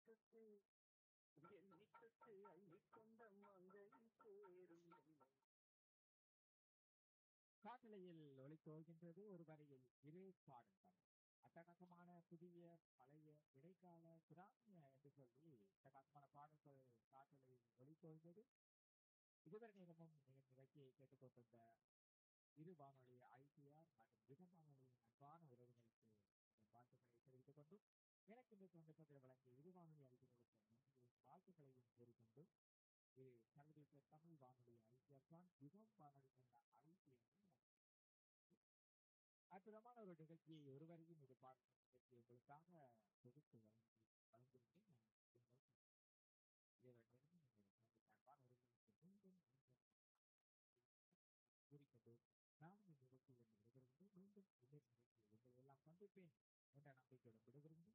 தொட்டு என்னை தொட்டு அள்ளிக்கொண்ட மங்கை சேரும் என்னை காட்டலையில் ஒளித்தோகின்றது ஒரு வரியில் இரு பாடல்கள் அட்டகாசமான புதிய பழைய இடைக்கால கிராமிய என்று சொல்லி அட்டகாசமான பாடல்கள் காட்டலையில் ஒளித்தோகின்றது இதுவரை நேரமும் நீங்கள் நிகழ்ச்சியை கேட்டுக்கொண்டிருந்த இரு வானொலி ஐசிஆர் மற்றும் விதம் வானொலியின் அன்பான உறவுகளுக்கு என் வாழ்த்துக்களை தெரிவித்துக் கொண்டு எனக்கு இந்த சந்தர்ப்பத்தில் வழங்கிய இரு வானொலி அறிவிகளுக்கு நன்றி வாழ்த்துக்களையும் கூறிக்கொண்டு இது சர்வதேச தமிழ் வானொலி ஐசிஆர் தான் விதம் வானொலி என்ற ஐசிஆர் அற்புதமான ஒரு நிகழ்ச்சியை ஒருவரையும் இது பாடல் நிகழ்ச்சி உங்களுக்காக தொகுத்து வழங்கி வழங்கியிருக்கேன் நான் உங்கள் இதோட நேரமும் உங்கள் அன்பான உறவுகளுக்கு மீண்டும் மீண்டும் கூறிக்கொண்டு நானும் இந்த நிகழ்ச்சியில் விடுகிறது மீண்டும் இன்னொரு நிகழ்ச்சியில் உங்களை எல்லாம் சந்திப்பேன் என்ற நம்பிக்கையுடன் விடுகிறது